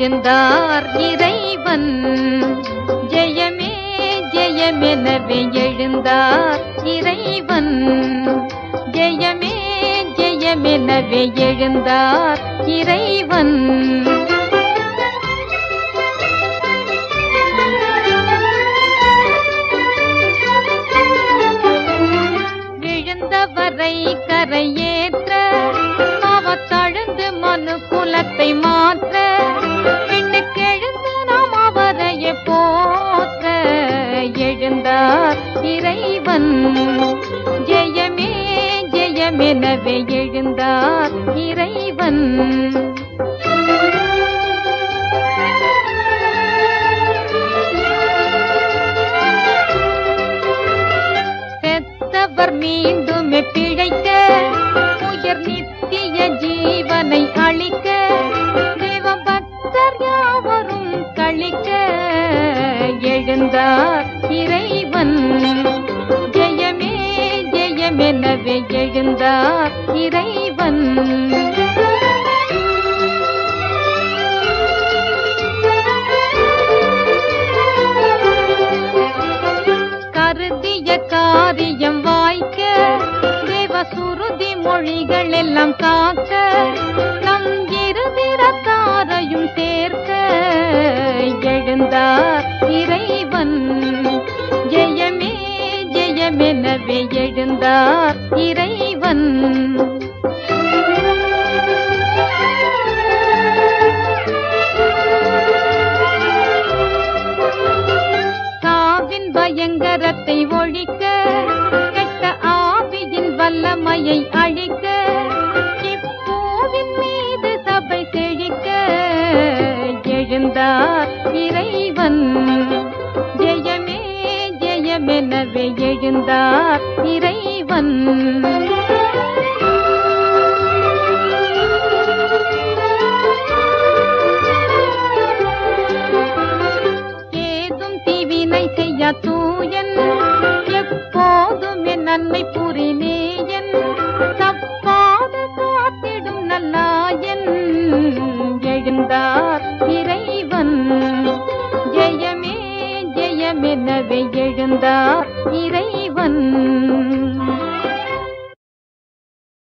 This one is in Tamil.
எழுந்தார் இறைவன் ஜெயமே ஜெயமெனவே எழுந்தார் இறைவன் ஜெயமே ஜெயமெனவே எழுந்தார் இறைவன் விழுந்தவரை கரையேற்ற அவத்தழுந்து மனு குலத்தை மாற்ற விண்ணுக்கெழுந்து நாம் அவரையே போற்ற எழுந்தார் இறைவன் ஜெயமே ஜெயமெனவே எழுந்தார் இறைவன் செத்தவர் மீண்டும் பிழைக்க உயர் நித்திய ஜீவனை அளிக்க தேவபக்தர் யாவரும் கழிக்க எழுந்தார் இறைவன் ஜெயமே ஜெயமெனவே எழுந்தார் இறைவன் கருதிய காரியம் வாய்க்க தேவ சுருதி மொழிகள் எல்லாம் காக்க நம் இருதிரத்தாரையும் சேர்க்க எழுந்தார் இறைவன் ஜெயமே ஜெயமெனவே எழுந்தார் இறைவன் சாவின் பயங்கரத்தை ஒழிக்க கெட்ட ஆவியின் வல்லமையை அழிக்க இப்போவின் மீது சபை செழிக்க எழுந்தார் இறைவன் ஜெயமே ஜெயமெனவே எழுந்தார் இறைவன் ஏதும் தீவினை செய்ய தூயன் எப்போதும் என் நன்மை புரிநேயன் தப்பாது காத்திடும் நல்லாயன் எழுந்தார் இறைவன் ஜெயமே ஜெயமெனவே எழுந்தார் இறை